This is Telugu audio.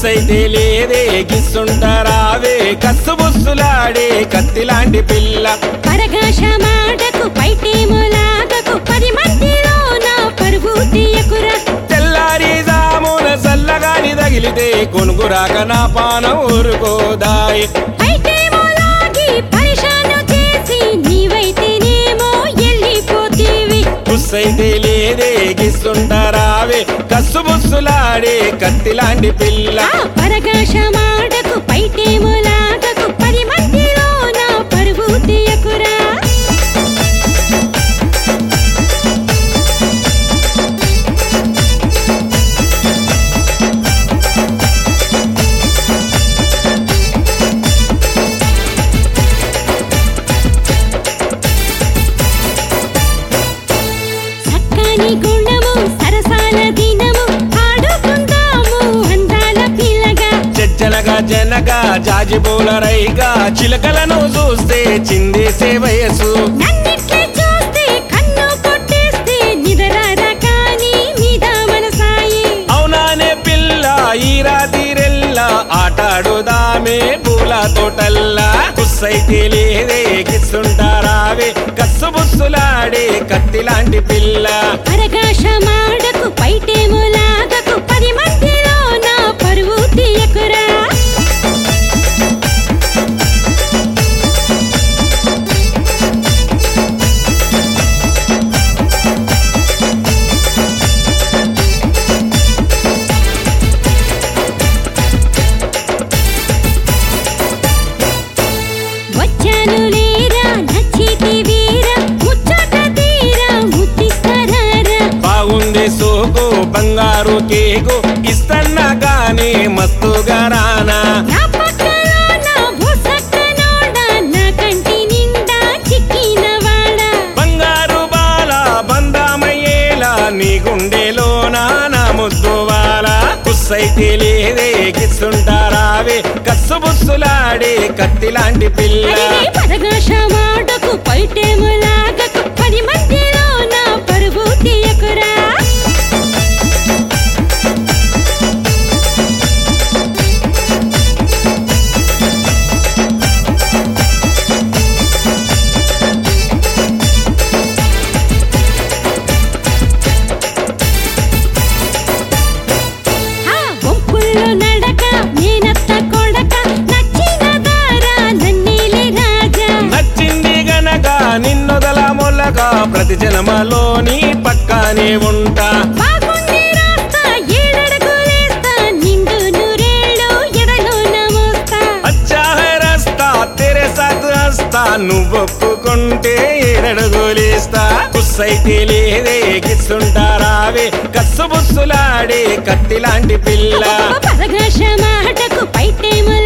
బుస్సైతే లేదే గిస్సుంటారావే కస్సు బుస్సులాడే కత్తి లాంటి పిల్ల పరగాశ మాటకు పైటేములాగకు పది మందిలో నా పరుగు తీయకురా తెల్లారి జామున చల్లగాని తగిలితే కొనుగురాక నా పానం ఊరుకోదాయి పైటేములాగి పరిశాను చేసి నీవైతేనేమో ఎల్లిపోతీవి బుస్సైతే లేదే గిస్సుంటారావే కస్సు బుస్సులాడే కత్తి లాంటి పిల్ల ఆ పరగాశ మాటకు పైటేములాగకు పది మందిలో నా పరుగు తీయకురా చక్కని గుణము సరసాల దినము ఆడుకుందాము అందాల పిల్లగా చెచ్చనగా జనగా జాజిబోల రైగా చిలకలను చూస్తే చిందేసే వయసు నన్నిట్లే చూస్తే కన్ను కొట్టేస్తే నిదరారా కానీ మీద మనసాయి అవునానే పిల్ల ఈ రాతిరెల్ల ఆటాడుదామే పూల తోటల్లా కుస్సైతే లేదే గిస్సుంటారావే కస్సు బుస్సులాడే కత్తి లాంటి పిల్ల పరగాశ మాడకు పైటేములాగకు పది మందిలో నా పరువు తీయకురా వచ్చాను లేరా నచ్చితి వీరా ముచ్చట తీరా ముత్తిస్తారారా బాగుంది సోకు బంగారు కేకు ఇస్తన్నా గానీ మస్తుగా రానా నా పక్కలో నా భూసక్కనోడ నా కంటి నిండా చిక్కినవాడా బంగారు బాల బందామయ్యేలా నీ గుండెలోన నా ముద్దువాల కుస్సైతే లేదే గిస్సుంటారావే కస్సు బుస్సులాడే కత్తి లాంటి పిల్ల అడిగే పరగాశ మాటకు పైటేములాగకు పది మందిలో నా పరుగు తీయకురా ఆ గుంపుల్లో నడక నేనత్త కొడక నచ్చిన దారా నన్నీలి రాజా నచ్చింది గనక నిన్నొదల మొలక ప్రతి జన్మలోని పక్కనే ఉంటా బాగుంది రాస్తా ఏడడుగులేస్తా నిండు నూరేళ్ళు ఎడలో నమోస్తా అచ్చా హై రస్తా తెరే సాత్ హస్తా నువ్వొప్పుకుంటే ఏడడుగులేస్తా కుస్సైతే లేదే గిస్సుంటారావే కస్సు బుస్సులాడే కత్తి లాంటి పిల్ల పరగాశ మాటకు పైటేములాగకు